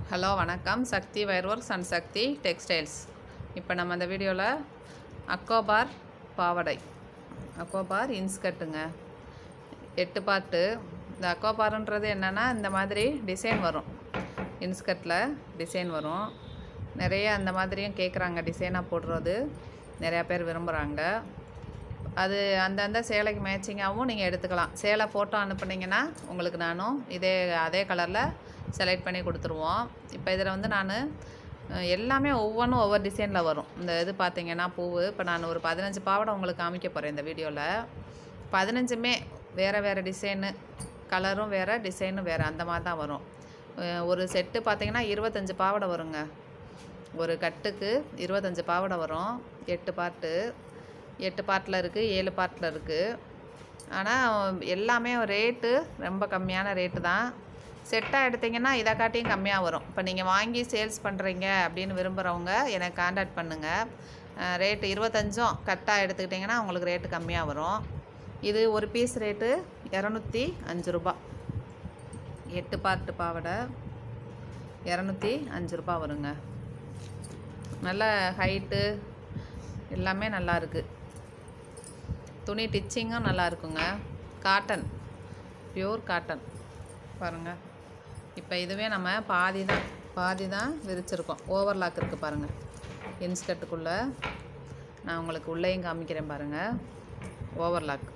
hello வணக்கம் Sakthi wire works and Sakthi textiles இப்போ நம்ம அந்த வீடியோவில் அக்கோபார் பாவாடை அக்கோபார் இன்ஸ்கட்டுங்க எட்டு பார்ட்டு இந்த அக்கோபாருன்றது என்னென்னா இந்த மாதிரி டிசைன் வரும் இன்ஸ்கட்டில் டிசைன் வரும் நிறைய அந்த மாதிரியும் கேட்குறாங்க டிசைனாக போடுறது நிறையா பேர் விரும்புகிறாங்க அது அந்தந்த சேலைக்கு மேட்சிங்காகவும் நீங்கள் எடுத்துக்கலாம் சேலை ஃபோட்டோ அனுப்புனீங்கன்னா உங்களுக்கு நானும் இதே அதே கலரில் செலக்ட் பண்ணி கொடுத்துருவோம் இப்போ இதில் வந்து நான் எல்லாமே ஒவ்வொன்றும் ஒவ்வொரு டிசைனில் வரும் இந்த இது பார்த்தீங்கன்னா பூவு இப்போ நான் ஒரு பதினஞ்சு பாவாடை உங்களுக்கு காமிக்க போகிறேன் இந்த வீடியோவில் பதினஞ்சுமே வேறு வேறு டிசைனு கலரும் வேறு டிசைனும் வேறு அந்த மாதிரி தான் வரும் அஹ் ஒரு செட்டு பார்த்தீங்கன்னா இருபத்தஞ்சு பாவாடை வருங்க ஒரு கட்டுக்கு இருபத்தஞ்சு பாவாடை வரும் எட்டு பார்ட்டு எட்டு பார்ட்டில் இருக்குது ஏழு பார்ட்டில் இருக்குது ஆனால் எல்லாமே ரேட்டு ரொம்ப கம்மியான ரேட்டு தான் செட்டாக எடுத்தீங்கன்னா இதை காட்டியும் கம்மியாக வரும் இப்போ நீங்கள் வாங்கி சேல்ஸ் பண்ணுறீங்க அப்படின்னு விரும்புகிறவங்க எனக்கு காண்டாக்ட் பண்ணுங்கள் ரேட்டு இருபத்தஞ்சும் கட்டாக எடுத்துக்கிட்டிங்கன்னா உங்களுக்கு ரேட்டு கம்மியாக வரும் இது ஒரு பீஸ் ரேட்டு இரநூத்தி அஞ்சு ரூபா எட்டு பார்ட்டு பாவாடை இரநூத்தி அஞ்சு ரூபா வருங்க நல்ல ஹைட்டு எல்லாமே நல்லா இருக்கு துணி டிச்சிங்கும் நல்லா இருக்குங்க காட்டன் பியூர் காட்டன் பாருங்கள் இப்போ இதுவே நம்ம பாதி தான் பாதி தான் விரிச்சிருக்கோம் ஓவர்லாக் இருக்குது பாருங்கள் இன்ஸ்கட்டுக்குள்ளே நான் உங்களுக்கு உள்ளேயும் காமிக்கிறேன் பாருங்கள் ஓவர்லாக்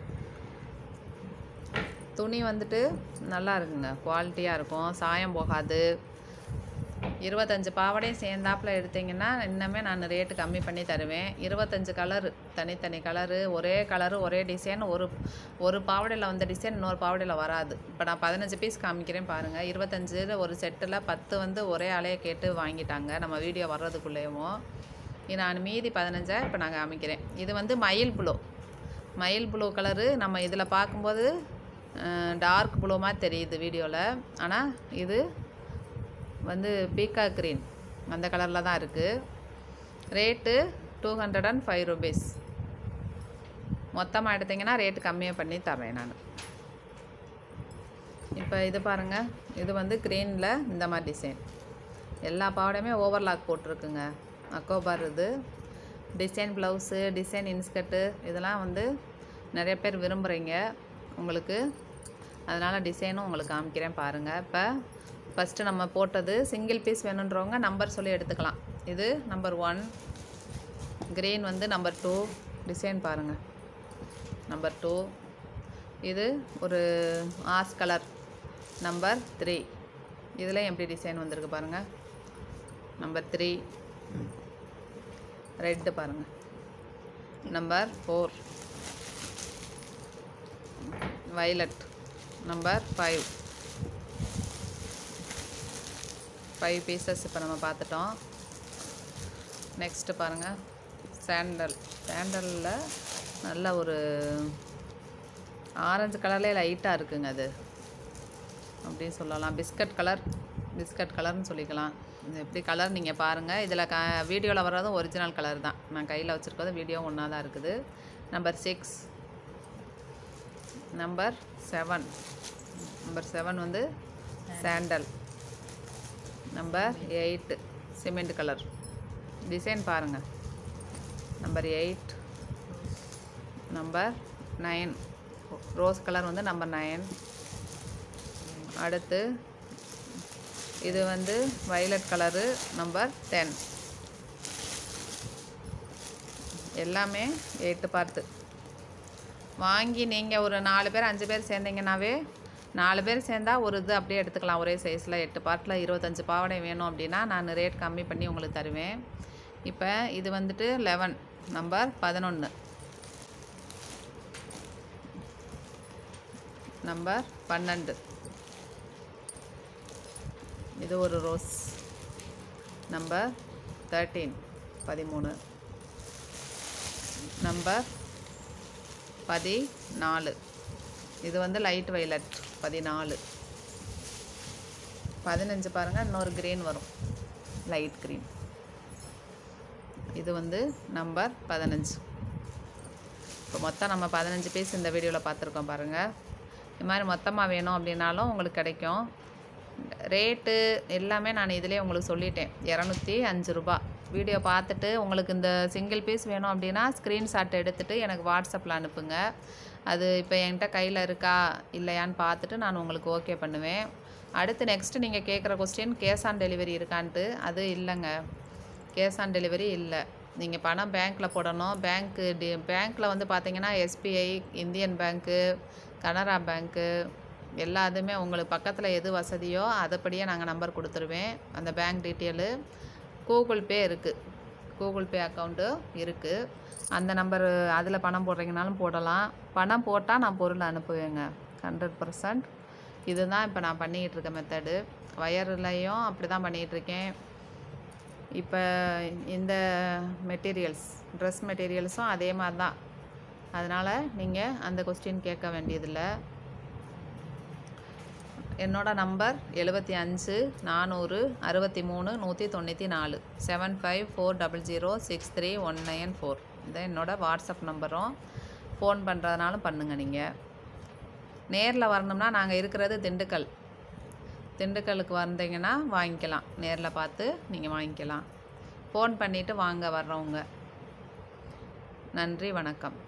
துணி வந்துட்டு நல்லா இருக்குங்க குவாலிட்டியாக இருக்கும் சாயம் போகாது இருபத்தஞ்சு பாவாடையும் சேர்ந்தாப்புல எடுத்தீங்கன்னா இன்னுமே நான் ரேட்டு கம்மி பண்ணி தருவேன் இருபத்தஞ்சு கலரு தனித்தனி கலரு ஒரே கலரு ஒரே டிசைன் ஒரு ஒரு பாவாடையில் வந்த டிசைன் இன்னொரு பாவாடையில் வராது இப்போ நான் பதினஞ்சு பீஸ் காமிக்கிறேன் பாருங்கள் இருபத்தஞ்சு ஒரு செட்டில் பத்து வந்து ஒரே ஆளையே கேட்டு வாங்கிட்டாங்க நம்ம வீடியோ வர்றதுக்குள்ளேயும் நான் மீதி பதினஞ்சை இப்போ நான் காமிக்கிறேன் இது வந்து மயில் ப்ளூ மயில் ப்ளூ கலரு நம்ம இதில் பார்க்கும்போது டார்க் ப்ளூ மாதிரி தெரியுது வீடியோவில் ஆனால் இது வந்து பீக்கா க்ரீன் அந்த கலரில் தான் இருக்குது rate two hundred and five rupees மொத்தமாக எடுத்தீங்கன்னா ரேட்டு கம்மியாக பண்ணி தரேன் நான் இப்போ இது பாருங்கள் இது வந்து க்ரீனில் இந்த மாதிரி டிசைன் எல்லா பாவாடையுமே ஓவர்லாக் போட்டிருக்குங்க அக்கோபார் இது டிசைன் ப்ளவுஸு டிசைன் இன்ஸ்கர்ட்டு இதெல்லாம் வந்து நிறைய பேர் விரும்புகிறீங்க உங்களுக்கு அதனால் டிசைனும் உங்களுக்கு காமிக்கிறேன் பாருங்கள் இப்போ ஃபஸ்ட்டு நம்ம போட்டது சிங்கிள் பீஸ் வேணுன்றவங்க நம்பர் சொல்லி எடுத்துக்கலாம் இது நம்பர் ஒன் க்ரீன் வந்து நம்பர் டூ டிசைன் பாருங்கள் நம்பர் டூ இது ஒரு ஆஸ் கலர் நம்பர் த்ரீ இதில் எப்படி டிசைன் வந்திருக்கு பாருங்கள் நம்பர் த்ரீ ரெட்டு பாருங்கள் number four violet number five five pieces இப்போ நம்ம பார்த்துட்டோம் நெக்ஸ்ட்டு பாருங்கள் சாண்டல் சாண்டலில் நல்ல ஒரு ஆரஞ்சு கலர்லேயே லைட்டாக இருக்குங்க அது அப்படின்னு சொல்லலாம் பிஸ்கட் கலர் பிஸ்கட் கலர்னு சொல்லிக்கலாம் இது எப்படி கலர் நீங்கள் பாருங்கள் இதில் க வீடியோவில் வர்றதும் ஒரிஜினல் கலர் தான் நான் கையில் வச்சுருக்கிறது வீடியோ ஒன்றா தான் இருக்குது number six number seven number seven வந்து sandal number eight cement colour design பாருங்கள் number eight number nine rose colour வந்து நம்பர் நைன் அடுத்து இது வந்து வைலட் கலரு நம்பர் டென் எல்லாமே எட்டு பார்த்து வாங்கி நீங்கள் ஒரு நாலு பேர் அஞ்சு பேர் சேர்ந்தீங்கன்னாவே நாலு பேர் சேர்ந்தா ஒரு இது அப்படியே எடுத்துக்கலாம் ஒரே சைஸில் எட்டு பார்ட்டில் இருபத்தஞ்சி பாவாடை வேணும் அப்படின்னா நான் ரேட் கம்மி பண்ணி உங்களுக்கு தருவேன் இப்போ இது வந்துட்டு லெவன் நம்பர் பதினொன்று நம்பர் பன்னெண்டு இது ஒரு ரோஸ் நம்பர் தேர்ட்டீன் பதிமூணு நம்பர் பதினாலு இது வந்து லைட் வைலட் பதினாலு பதினஞ்சு பாருங்கள் இன்னொரு க்ரீன் வரும் லைட் க்ரீன் இது வந்து நம்பர் பதினஞ்சு இப்போ மொத்தம் நம்ம பதினஞ்சு பீஸ் இந்த வீடியோவில் பார்த்துருக்கோம் பாருங்கள் இது மாதிரி மொத்தமாக வேணும் அப்படின்னாலும் உங்களுக்கு கிடைக்கும் ரேட்டு எல்லாமே நான் இதிலே உங்களுக்கு சொல்லிட்டேன் இரநூத்தி அஞ்சு ரூபா வீடியோ பார்த்துட்டு உங்களுக்கு இந்த சிங்கிள் பீஸ் வேணும் அப்படின்னா ஸ்க்ரீன்ஷாட் எடுத்துகிட்டு எனக்கு வாட்ஸ்அப்பில் அனுப்புங்க அது இப்போ என்கிட்ட கையில் இருக்கா இல்லையான்னு பார்த்துட்டு நான் உங்களுக்கு ஓகே பண்ணுவேன் அடுத்து நெக்ஸ்ட்டு நீங்கள் கேட்குற கொஸ்டின் கேஷ் ஆன் டெலிவரி இருக்கான்ட்டு அது இல்லைங்க கேஷ் ஆன் டெலிவரி இல்லை நீங்கள் பணம் பேங்க்கில் போடணும் பேங்க்கு டி பேங்க்கில் வந்து பார்த்தீங்கன்னா SBI Indian bank Canara bank எல்லா இதுவுமே உங்களுக்கு பக்கத்தில் எது வசதியோ அதைப்படியே நாங்கள் நம்பர் கொடுத்துருவேன் அந்த பேங்க் டீட்டெயிலு கூகுள் பே இருக்குது கூகுள் பே அக்கௌண்ட்டு இருக்குது அந்த நம்பர் அதில் பணம் போடுறீங்கனாலும் போடலாம் பணம் போட்டால் நான் பொருள் அனுப்புவேங்க ஹண்ட்ரட் பர்சன்ட் இதுதான் இப்போ நான் பண்ணிக்கிட்டு இருக்க மெத்தடு வயர்லையும் அப்படி தான் பண்ணிக்கிட்டு இருக்கேன் இப்போ இந்த மெட்டீரியல்ஸ் ட்ரெஸ் மெட்டீரியல்ஸும் அதே மாதிரி தான் அதனால் நீங்கள் அந்த கொஸ்டின் கேட்க வேண்டியதில்லை என்னோட நம்பர் எழுபத்தி அஞ்சு நானூறு அறுபத்தி மூணு நூற்றி தொண்ணூற்றி நாலு seven five four double zero six three one nine four இதான் என்னோட வாட்ஸ்அப் நம்பரும் ஃபோன் பண்ணுறதுனாலும் பண்ணுங்கள் நீங்கள் நேரில் வரணும்னா நாங்கள் இருக்கிறது திண்டுக்கல் திண்டுக்கலுக்கு வந்தீங்கன்னா வாங்கிக்கலாம் நேரில் பார்த்து நீங்கள் வாங்கிக்கலாம் ஃபோன் பண்ணிவிட்டு வாங்க வர்றவங்க நன்றி வணக்கம்